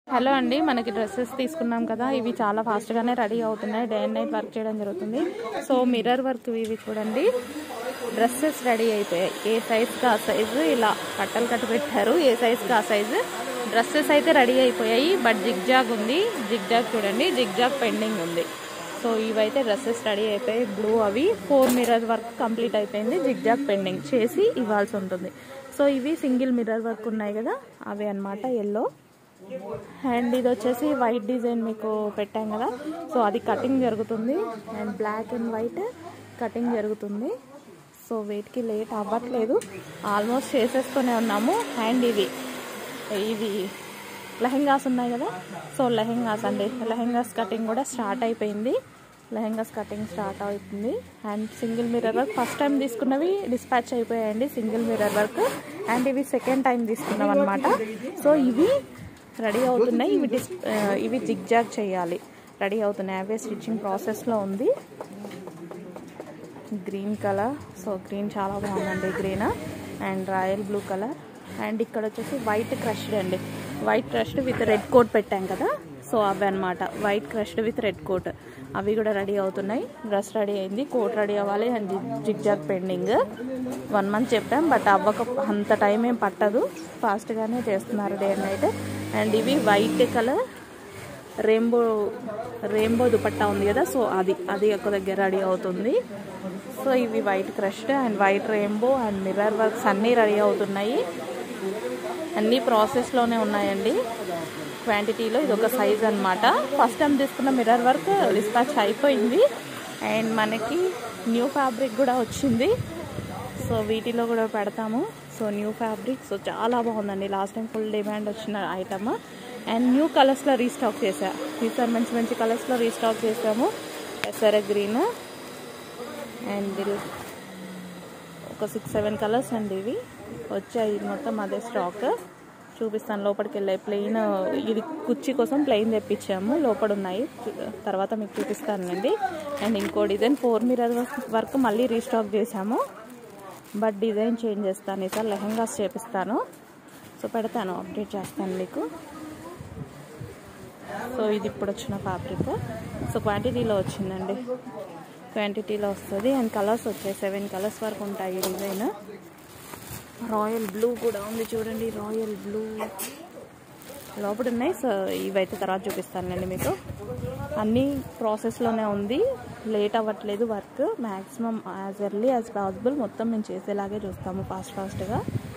hello అండి మనకి dresses తీసుకున్నాం కదా ఇవి చాలా ఫాస్ట్గానే రెడీ అవుతున్నాయి డే అండ్ నైట్ వర్క్ చేయడం జరుగుతుంది సో మిర్రర్ వర్క్ ఇవి చూడండి డ్రెస్సెస్ రెడీ అయిపోయాయి ఏ సైజ్కి ఆ సైజు ఇలా కట్టలు కట్టి పెట్టారు ఏ సైజ్కి ఆ సైజు డ్రెస్సెస్ అయితే రెడీ అయిపోయాయి బట్ జిగ్జాగ్ ఉంది జిగ్జాగ్ చూడండి జిగ్జాగ్ పెండింగ్ ఉంది సో ఇవైతే డ్రెస్సెస్ రెడీ అయిపోయాయి బ్లూ అవి ఫోర్ మిర్రర్ వర్క్ కంప్లీట్ అయిపోయింది జిగ్జాగ్ పెండింగ్ చేసి ఇవ్వాల్సి ఉంటుంది సో ఇవి సింగిల్ మిర్రర్ వర్క్ ఉన్నాయి కదా అవి అన్నమాట ఎల్లో అండ్ ఇది వచ్చేసి వైట్ డిజైన్ మీకు పెట్టాం కదా సో అది కటింగ్ జరుగుతుంది and black and white cutting జరుగుతుంది సో వెయిట్కి లేట్ అవ్వట్లేదు ఆల్మోస్ట్ చేసేసుకునే ఉన్నాము అండ్ ఇవి ఇవి లెహెంగాస్ ఉన్నాయి కదా సో లెహెంగాస్ అండి లెహెంగాస్ కటింగ్ కూడా స్టార్ట్ అయిపోయింది లెహెంగాస్ కటింగ్ స్టార్ట్ అవుతుంది and single mirror work first time తీసుకున్నవి డిస్పాచ్ అయిపోయాయండి సింగిల్ మిర్రర్ వర్క్ అండ్ ఇవి సెకండ్ టైం తీసుకున్నాం అనమాట సో ఇవి రెడీ అవుతున్నాయి ఇవి డిస్ ఆ, ఇవి జిగ్జాగ్ చేయాలి రెడీ అవుతున్నాయి అవే స్టిచ్చింగ్ ప్రాసెస్లో ఉంది గ్రీన్ కలర్ సో గ్రీన్ చాలా బాగుందండి green and royal blue colour and ఇక్కడ వచ్చేసి వైట్ క్రష్డ్ అండి white crushed with red coat పెట్టాం కదా సో అవి అనమాట white crushed with red coat అవి కూడా రెడీ అవుతున్నాయి డ్రెస్ రెడీ అయింది కోట్ రెడీ అవ్వాలి and zigzag pending one month చెప్పాం బట్ అవ్వక అంత టైం ఏం పట్టదు ఫాస్ట్గానే చేస్తున్నారు డే అండ్ నైట్ అండ్ ఇవి white colour rainbow rainbow dupatta ఉంది కదా సో అది అది ఒక దగ్గర రెడీ అవుతుంది సో ఇవి white crushed and white rainbow and mirror works అన్నీ రెడీ అవుతున్నాయి అన్నీ ప్రాసెస్లోనే ఉన్నాయండి క్వాంటిటీలో ఇది ఒక సైజ్ అనమాట ఫస్ట్ టైం తీసుకున్న మిర్రర్ వర్క్ డిస్పాచ్ అయిపోయింది అండ్ మనకి న్యూ ఫ్యాబ్రిక్ కూడా వచ్చింది సో వీటిలో కూడా పెడతాము సో న్యూ ఫ్యాబ్రిక్ సో చాలా బాగుందండి లాస్ట్ టైం ఫుల్ డిమాండ్ వచ్చిన ఐటమ్ అండ్ న్యూ కలర్స్లో రీస్టాక్ చేసా ఈసారి మంచి మంచి కలర్స్లో రీస్టాక్ చేసాము ఎస్ఆర్ గ్రీన్ అండ్ ఇది ఒక సిక్స్ సెవెన్ కలర్స్ అండి ఇవి వచ్చాయి మొత్తం అదే స్టాక్ చూపిస్తాను లోపలికి వెళ్ళాయి ప్లెయిన్ ఇది కుర్చీ కోసం ప్లెయిన్ తెప్పించాము లోపల ఉన్నాయి తర్వాత మీకు చూపిస్తానండి అండ్ ఇంకో డిజైన్ ఫోర్ మిరర్ వర్క్ మళ్ళీ రీస్టాక్ చేసాము బట్ డిజైన్ చేంజ్ చేస్తాను ఈసారి లెహంగాస్ చేపిస్తాను సో పెడతాను అప్డేట్ చేస్తాను మీకు సో ఇది ఇప్పుడు వచ్చిన ఫ్యాబ్రిక్ సో క్వాంటిటీలో వచ్చిందండి క్వాంటిటీలో వస్తుంది అండ్ కలర్స్ వచ్చాయి సెవెన్ కలర్స్ వరకు ఉంటాయి ఈ డిజైన్ రాయల్ బ్లూ కూడా ఉంది చూడండి రాయల్ బ్లూ లోపల ఉన్నాయి సో ఇవైతే తర్వాత చూపిస్తానండి మీకు అన్నీ ప్రాసెస్లోనే ఉంది లేట్ అవ్వట్లేదు work maximum as early as possible మొత్తం మేము చేసేలాగే చూస్తాము ఫాస్ట్ ఫాస్ట్గా